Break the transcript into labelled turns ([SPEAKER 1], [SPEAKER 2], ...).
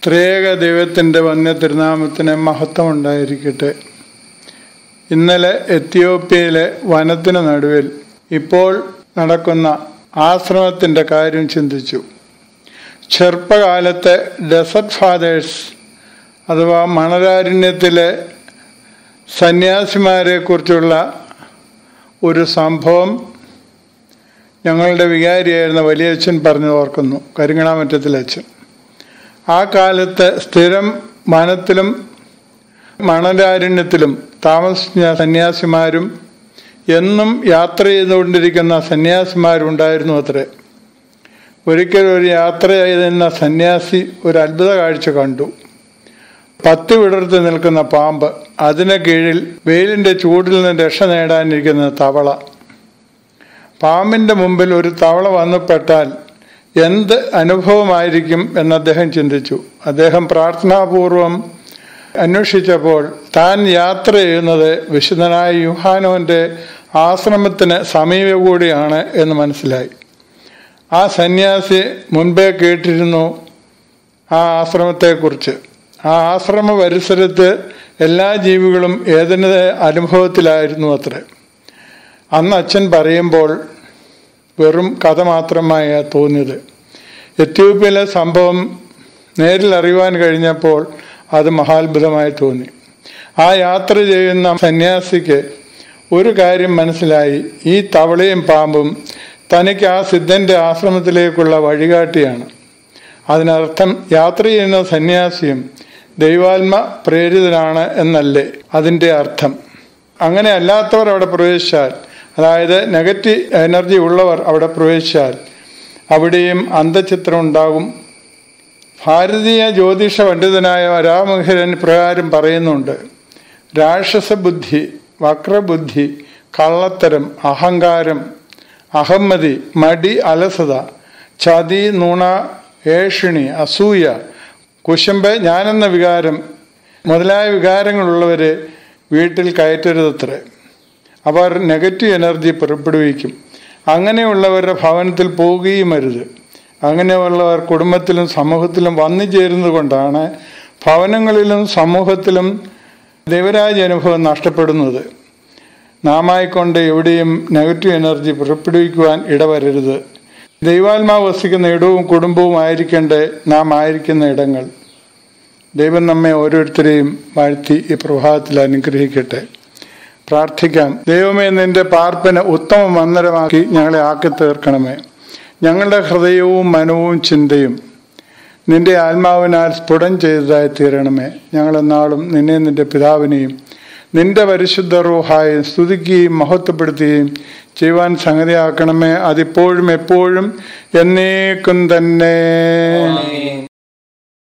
[SPEAKER 1] ത്രേക ദൈവത്തിൻ്റെ വന്യ തിരുനാമത്തിന് മഹത്വം ഉണ്ടായിരിക്കട്ടെ ഇന്നലെ എത്യോപ്യയിലെ വനത്തിന് നടുവിൽ ഇപ്പോൾ നടക്കുന്ന ആശ്രമത്തിൻ്റെ കാര്യം ചിന്തിച്ചു ചെറുപ്പകാലത്തെ ഡെസർട്ട് ഫാദേഴ്സ് അഥവാ മണരാരണ്യത്തിലെ സന്യാസിമാരെ കുറിച്ചുള്ള ഒരു സംഭവം ഞങ്ങളുടെ വികാരിയായിരുന്ന വലിയച്ഛൻ പറഞ്ഞു ഓർക്കുന്നു കരിങ്ങണാമറ്റത്തിലെ അച്ഛൻ ആ കാലത്ത് സ്ഥിരം വനത്തിലും മണലാരണ്യത്തിലും താമസിച്ച സന്യാസിമാരും എന്നും യാത്ര ചെയ്തുകൊണ്ടിരിക്കുന്ന സന്യാസിമാരുണ്ടായിരുന്നു അത്രേ ഒരിക്കൽ ഒരു യാത്ര ചെയ്തിരുന്ന സന്യാസി ഒരു അത്ഭുത കാഴ്ച കണ്ടു പത്തി വിടർത്തി നിൽക്കുന്ന പാമ്പ് അതിന് കീഴിൽ വെയിലിന്റെ ചൂടിൽ നിന്ന് രക്ഷ നേടാനിരിക്കുന്ന തവള പാമ്പിന്റെ മുമ്പിൽ ഒരു തവള വന്നുപെട്ടാൽ എന്ത് അനുഭവമായിരിക്കും എന്ന് അദ്ദേഹം ചിന്തിച്ചു അദ്ദേഹം പ്രാർത്ഥനാപൂർവം അന്വേഷിച്ചപ്പോൾ താൻ യാത്ര ചെയ്യുന്നത് വിശുദ്ധനായ യുഹാനോന്റെ ആശ്രമത്തിന് സമീപ കൂടിയാണ് എന്ന് മനസ്സിലായി ആ സന്യാസി മുൻപേ കേട്ടിരുന്നു ആ ആശ്രമത്തെക്കുറിച്ച് ആ ആശ്രമ പരിസരത്ത് എല്ലാ ജീവികളും ഏതിൻ്റെ അനുഭവത്തിലായിരുന്നു അത്രേ അന്ന് അച്ഛൻ പറയുമ്പോൾ വെറും കഥ മാത്രമായ തോന്നിയത് എത്യോപ്യയിലെ സംഭവം നേരിൽ അറിയുവാൻ കഴിഞ്ഞപ്പോൾ അത് മഹാത്ഭുതമായി തോന്നി ആ യാത്ര ചെയ്യുന്ന സന്യാസിക്ക് ഒരു കാര്യം മനസ്സിലായി ഈ തവളയും പാമ്പും തനിക്ക് ആ സിദ്ധന്റെ ആശ്രമത്തിലേക്കുള്ള വഴികാട്ടിയാണ് അതിനർത്ഥം യാത്ര ചെയ്യുന്ന സന്യാസിയും ദൈവാത്മ പ്രേരിതനാണ് എന്നല്ലേ അതിൻ്റെ അർത്ഥം അങ്ങനെ അല്ലാത്തവർ അവിടെ പ്രവേശിച്ചാൽ അതായത് നെഗറ്റീവ് എനർജി ഉള്ളവർ അവിടെ പ്രവേശിച്ചാൽ അവിടെയും അന്തചിത്രം ഉണ്ടാകും ഭാരതീയ ജ്യോതിഷ പണ്ഡിതനായ രാമഹിരൻ പ്രകാരം പറയുന്നുണ്ട് രാക്ഷസ ബുദ്ധി വക്രബുദ്ധി കള്ളത്തരം അഹങ്കാരം അഹമ്മതി മടി അലസത ചതി നുണ ഏഷിണി അസൂയ കുശുമ്പ് ഞാനെന്ന വികാരം മുതലായ വികാരങ്ങളുള്ളവരെ വീട്ടിൽ കയറ്റരുതത്രേ അവർ നെഗറ്റീവ് എനർജി പുറപ്പെടുവിക്കും അങ്ങനെയുള്ളവരുടെ ഭവനത്തിൽ പോവുകയും അരുത് അങ്ങനെയുള്ളവർ കുടുംബത്തിലും സമൂഹത്തിലും വന്നു ചേരുന്നത് കൊണ്ടാണ് ഭവനങ്ങളിലും സമൂഹത്തിലും ദൈവരാജ അനുഭവം നഷ്ടപ്പെടുന്നത് നാമായിക്കൊണ്ട് എവിടെയും നെഗറ്റീവ് എനർജി പുറപ്പെടുവിക്കുവാൻ ഇടവരരുത് ദൈവാത്മാവ് വസിക്കുന്ന ഇടവും കുടുംബവും ആയിരിക്കേണ്ടേ നാം ആയിരിക്കുന്ന ഇടങ്ങൾ ദൈവം നമ്മെ ഓരോരുത്തരെയും വാഴ്ത്തി ഈ പ്രഭാതത്തിൽ അനുഗ്രഹിക്കട്ടെ പ്രാർത്ഥിക്കാം ദൈവമേ നിന്റെ പാർപ്പിന് ഉത്തമ മന്ദിരമാക്കി ഞങ്ങളെ ആക്കി തീർക്കണമേ ഞങ്ങളുടെ ഹൃദയവും മനവും ചിന്തയും നിന്റെ ആത്മാവിനാൽ സ്ഫുടം ചെയ്തതായി തീരണമേ ഞങ്ങളെന്നാളും നിന്നെ നിന്റെ പിതാവിനെയും നിന്റെ പരിശുദ്ധ റൂഹായി സ്തുതിക്കുകയും മഹത്വപ്പെടുത്തുകയും ചെയ്യുവാൻ സംഗതിയാക്കണമേ അതിപ്പോഴും എപ്പോഴും എന്നേക്കും തന്നെ